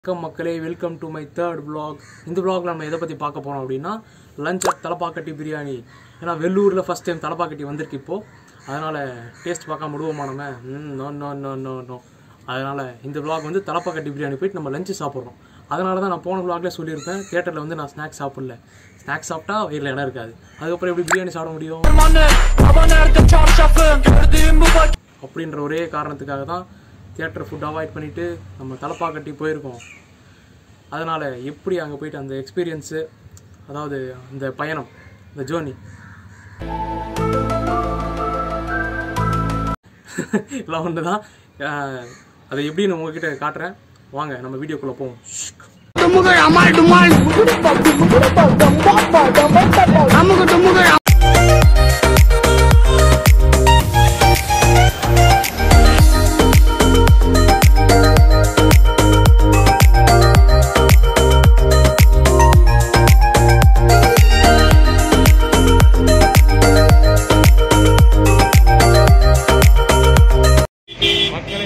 வணக்கம் மக்களே welcome to my third vlog இந்த vlogல நம்ம எதை பற்றி பார்க்க போகிறோம் அப்படின்னா லஞ்ச் அட் தலப்பாக்கட்டி பிரியாணி ஏன்னா வெள்ளூரில் ஃபஸ்ட் டைம் தலப்பாக்கட்டி வந்திருக்கு இப்போது அதனால் டேஸ்ட் பார்க்காம விடுவோமா நம்ம ம் no no no no no அதனால் இந்த vlog வந்து தலப்பாக்கட்டி பிரியாணி போயிட்டு நம்ம லஞ்சு சாப்பிட்றோம் அதனால தான் நான் போன vlogல சொல்லியிருப்பேன் தியேட்டரில் வந்து நான் ஸ்நாக்ஸ் சாப்பிடல ஸ்நாக்ஸ் சாப்பிட்டா வயிறில் இடம் இருக்காது அதுக்கப்புறம் எப்படி பிரியாணி சாப்பிட முடியும் அப்படின்ற ஒரே காரணத்துக்காக தான் தியேட்டர் ஃபுட் அவாய்ட் பண்ணிவிட்டு நம்ம தலப்பாக்கட்டி போயிருக்கோம் அதனால் எப்படி அங்கே போயிட்டு அந்த எக்ஸ்பீரியன்ஸு அதாவது அந்த பயணம் இந்த ஜேர்னி எல்லாம் ஒன்று தான் அதை எப்படின்னு உங்ககிட்ட காட்டுறேன் வாங்க நம்ம வீடியோக்குள்ளே போவோம் டுமுகள் அமால் டுமால் அமுகு டுமுகள் மக்களே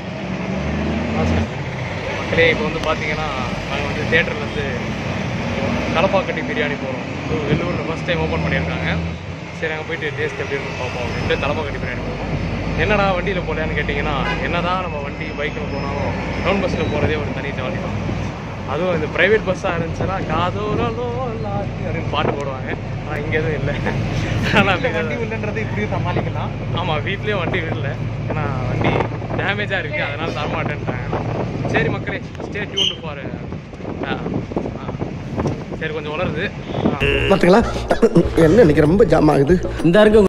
மக்களே இப்போ வந்து பார்த்தீங்கன்னா நாங்கள் வந்து தேட்டரில் வந்து தலப்பாக்கட்டி பிரியாணி போகிறோம் வெள்ளூரில் ஃபஸ்ட் டைம் ஓப்பன் பண்ணியிருக்காங்க சரி அங்கே போயிட்டு டேஸ்ட் எப்படி இருக்குன்னு பார்ப்போம் அப்படின்ட்டு தலப்பாக்கட்டி பிரியாணி போகிறோம் என்னடா வண்டியில் போகலையான்னு கேட்டிங்கன்னா என்னதான் நம்ம வண்டி பைக்கில் போனாலும் டவுன் பஸ்ஸில் போகிறதே ஒரு தனி ஜாலி தான் அதுவும் இந்த ப்ரைவேட் பஸ்ஸாக இருந்துச்சுன்னா காதோரலோ லாத்தி அப்படின்னு பாட்டு போடுவாங்க ஆனால் இங்கே எதுவும் இல்லை ஆனால் வண்டி இல்லைன்றது இப்படியும் சமாளிக்கலாம் ஆமாம் வீட்லேயும் வண்டி இல்லை ஏன்னா வண்டி டேமேஜாக இருக்குது அதனால் தரமாட்டேன்ட்டாங்க சரி மக்களே ஸ்டே டியூன் ஃபார் சரி கொஞ்சம் வளருது பாத்தீங்களா என்ன இன்னைக்கு ரொம்ப ஜாம் ஆகுது இந்த இருக்க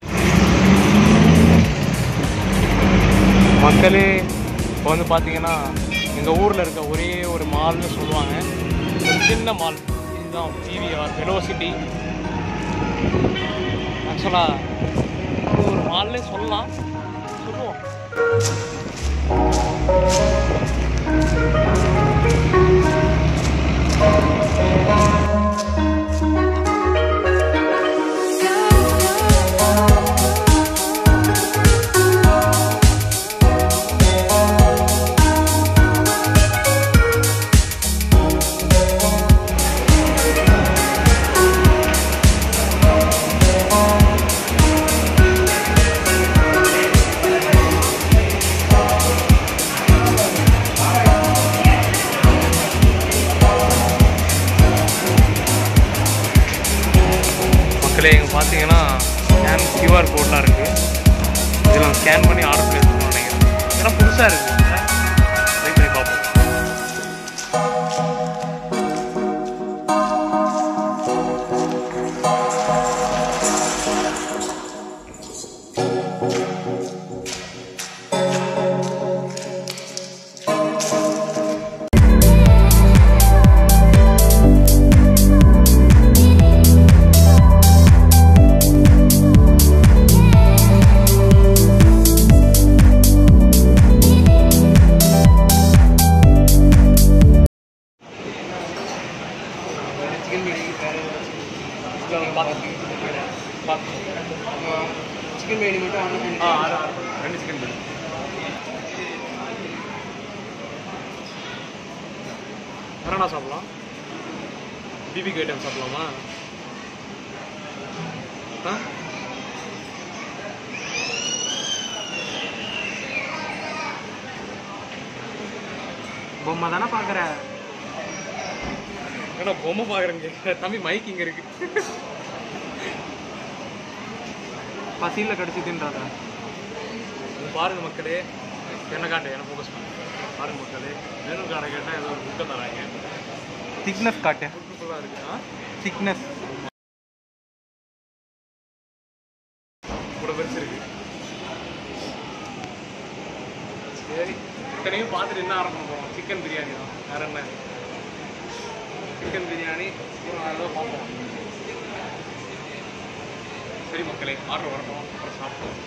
மக்களே இப்போ வந்து பார்த்தீங்கன்னா எங்கள் ஊரில் இருக்க ஒரே ஒரு மால்னு சொல்லுவாங்க ஒரு சின்ன மால் இதுதான் பிவிஆர் வெலோசிட்டி ஆக்சுவலாக ஒரு மால்னே சொல்லலாம் சொல்லுவோம் மக்களே இங்கே பார்த்தீங்கன்னா ஸ்கேன் கியூஆர் கோட்லாம் இருக்குது இதில் ஸ்கேன் பண்ணி ஆர்டர் ப்ளேஸ் பண்ணணும் நினைக்கிறேன் இதெல்லாம் புதுசாக இருக்குது ட்ரை பண்ணி பார்ப்போம் சிக்கன் பிரியாணி சிக்கன் பிரியாணி மட்டும் ஆர்டர் பண்ணி ஆ ஆறு ஆறு ரெண்டு சிக்கன் பிரியாணி வேறடா சாப்பிடலாம் பிபிக்கு ஐட்டம் சாப்பிடலாமா ஆ பொம்மை தானே பார்க்குற ஏன்னா பொம்மை பார்க்குறேன்னு கேட்குறேன் தம்பி மைக் இங்கே இருக்கு பசியில் கடிச்சிதுன்றத இது பாருங்க மக்களே என்ன காட்டு என்ன ஃபோக்கஸ் பண்ணு பாருங்க மக்களே மெனு கார்டை கேட்டால் ஏதோ ஒரு புக்கை தராங்க திக்னஸ் காட்டு புக்குலாம் இருக்கு ஆ திக்னஸ் கூட பெருசு இருக்கு சரி இத்தனையும் பார்த்துட்டு என்ன ஆரம்பம் பண்ண போகிறோம் சிக்கன் பிரியாணி தான் வேற என்ன சிக்கன் பிரியாணி அப்புறம் ஏதோ பார்ப்போம் சரி மக்களே ஆர்டர் வரட்டும் அப்புறம் சாப்பிட்டோம்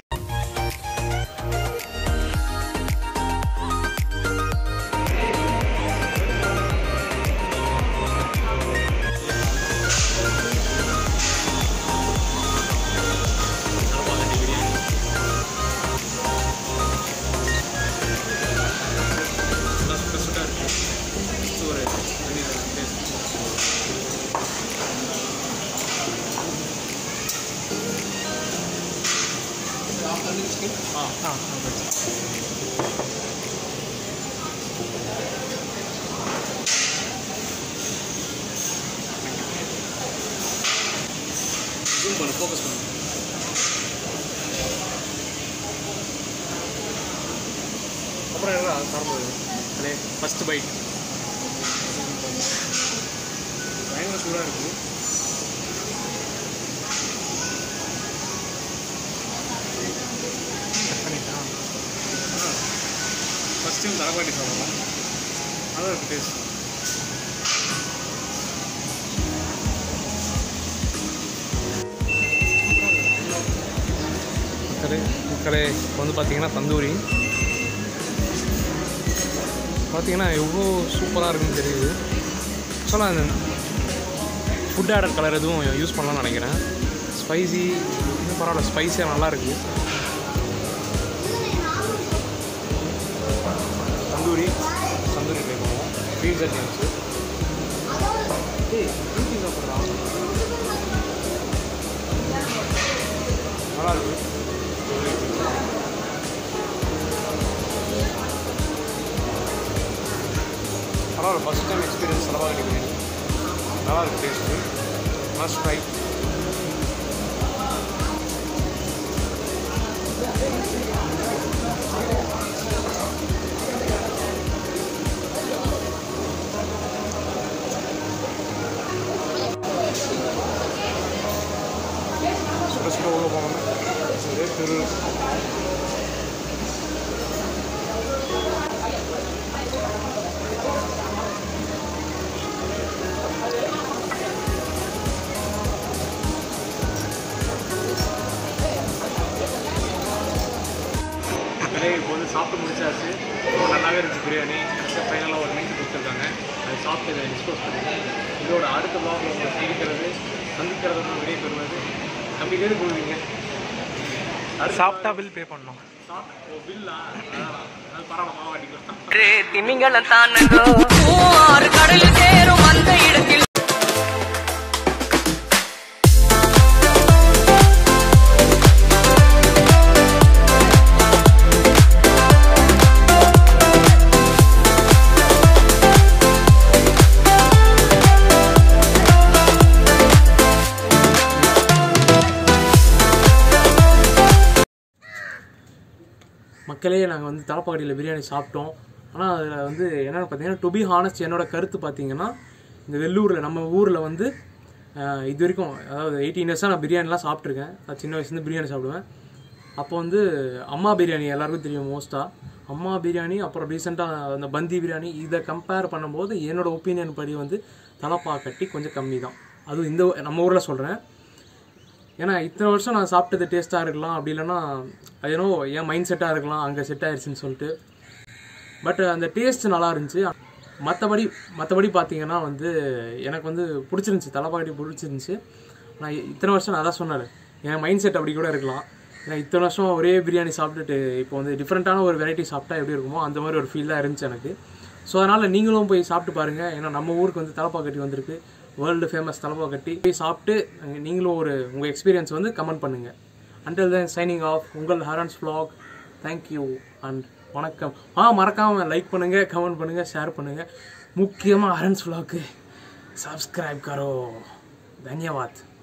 பண்ணு ஃபோக்கஸ் பண்ணு அப்புறம் என்ன சாப்பிடுறது அதே ஃபஸ்ட்டு பைட் பயங்கர சூடாக இருக்குது ஃபஸ்ட் டைம் தரப்பாட்டி சாப்பிடலாம் நல்லா இருக்குது டேஸ்ட் மக்களே மக்களே இப்போ வந்து பார்த்தீங்கன்னா தந்தூரி பார்த்தீங்கன்னா எவ்வளோ சூப்பராக இருக்குன்னு தெரியுது ஆக்சுவலாக அந்த ஃபுட் ஆடர் கலர் எதுவும் யூஸ் பண்ணலாம்னு நினைக்கிறேன் ஸ்பைசி இன்னும் பரவாயில்ல ஸ்பைஸியாக நல்லா இருக்கு தந்தூரி தந்தூரி ட்ரை பண்ணுவோம் பீட்சா ஜீன்ஸு ஏய் பீட்சா சாப்பிட்றான் நல்லா இருக்கு பரவாயில்ல ஃபஸ்ட் டைம் எக்ஸ்பீரியன்ஸ் செலவாக பிரியாணி நல்லா இருக்கு டேஸ்ட்டு மஸ்ட் ட்ரை சுட சுட உள்ள போனோம் இதே திரு கடை இப்போ வந்து சாப்பிட்டு முடிச்சாச்சு ரொம்ப நல்லாவே இருந்துச்சு பிரியாணி கடைசியாக ஃபைனலாக ஒரு மீன் கொடுத்துருக்காங்க அது சாப்பிட்டு இதை டிஸ்போஸ் பண்ணிட்டு இதோட அடுத்த பிளாக் உங்களை சந்திக்கிறது சந்திக்கிறது வந்து வெளியே பெறுவது தம்பி கேட்டு போடுவீங்க சாப்பிட்டா பில் பே பண்ணோம் சாப்பிட்டு ஓ பில்லா அது பரவாயில்ல மாவாட்டிக்கலாம் திமிங்கலம் தானோ ஆறு கடல் சேரும் அந்த இடத்தில் மக்களே நாங்கள் வந்து தலப்பாக்கடியில் பிரியாணி சாப்பிட்டோம் ஆனால் அதில் வந்து என்னென்னு பார்த்தீங்கன்னா டு பி ஹானஸ்ட் என்னோட கருத்து பார்த்தீங்கன்னா இந்த வெள்ளூரில் நம்ம ஊரில் வந்து ஆஹ், இது வரைக்கும் அதாவது எயிட்டீன் இயர்ஸாக நான் பிரியாணிலாம் சாப்பிட்ருக்கேன் நான் சின்ன வயசுலேருந்து பிரியாணி சாப்பிடுவேன் அப்போ வந்து அம்மா பிரியாணி எல்லாருக்கும் தெரியும் மோஸ்ட்டாக அம்மா பிரியாணி அப்புறம் ரீசெண்டாக அந்த பந்தி பிரியாணி இதை கம்பேர் பண்ணும்போது என்னோட ஒப்பீனியன் படி வந்து தலப்பாக்கட்டி கொஞ்சம் கம்மி தான் அதுவும் இந்த நம்ம ஊரில் சொல்கிறேன் ஏன்னா இத்தனை வருஷம் நான் சாப்பிட்டது டேஸ்ட்டாக இருக்கலாம் அப்படி இல்லைன்னா அது ஏன்னோ என் மைண்ட் செட்டாக இருக்கலாம் அங்கே செட் ஆயிடுச்சுன்னு சொல்லிட்டு பட் அந்த டேஸ்ட் நல்லா இருந்துச்சு மற்றபடி மற்றபடி பார்த்தீங்கன்னா வந்து எனக்கு வந்து பிடிச்சிருந்துச்சி தலைப்பாக்கட்டி பிடிச்சிருந்துச்சி நான் இத்தனை வருஷம் நான் அதான் சொன்னேன் என் மைண்ட் செட் அப்படி கூட இருக்கலாம் ஏன்னா இத்தனை வருஷம் ஒரே பிரியாணி சாப்பிட்டுட்டு இப்போ வந்து டிஃப்ரெண்ட்டான ஒரு வெரைட்டி சாப்பிட்டா எப்படி இருக்குமோ அந்த மாதிரி ஒரு ஃபீல் தான் இருந்துச்சு எனக்கு ஸோ அதனால் நீங்களும் போய் சாப்பிட்டு பாருங்கள் ஏன்னா நம்ம ஊருக்கு வந்து தலப்பாக்கட்டி வந்திருக்கு வேர்ல்டு ஃபேமஸ் தலப்பாக்கட்டி போய் சாப்பிட்டு அங்க நீங்களும் ஒரு உங்கள் எக்ஸ்பீரியன்ஸ் வந்து கமெண்ட் பண்ணுங்கள் அண்டில் தென் சைனிங் ஆஃப் உங்கள் ஹரன்ஸ் vlog தேங்க்யூ அண்ட் வணக்கம் ஆ மறக்காமல் லைக் பண்ணுங்கள் கமெண்ட் பண்ணுங்கள் ஷேர் பண்ணுங்கள் முக்கியமாக ஹரன்ஸ் vlog சப்ஸ்கிரைப் கரோ தன்யவாத்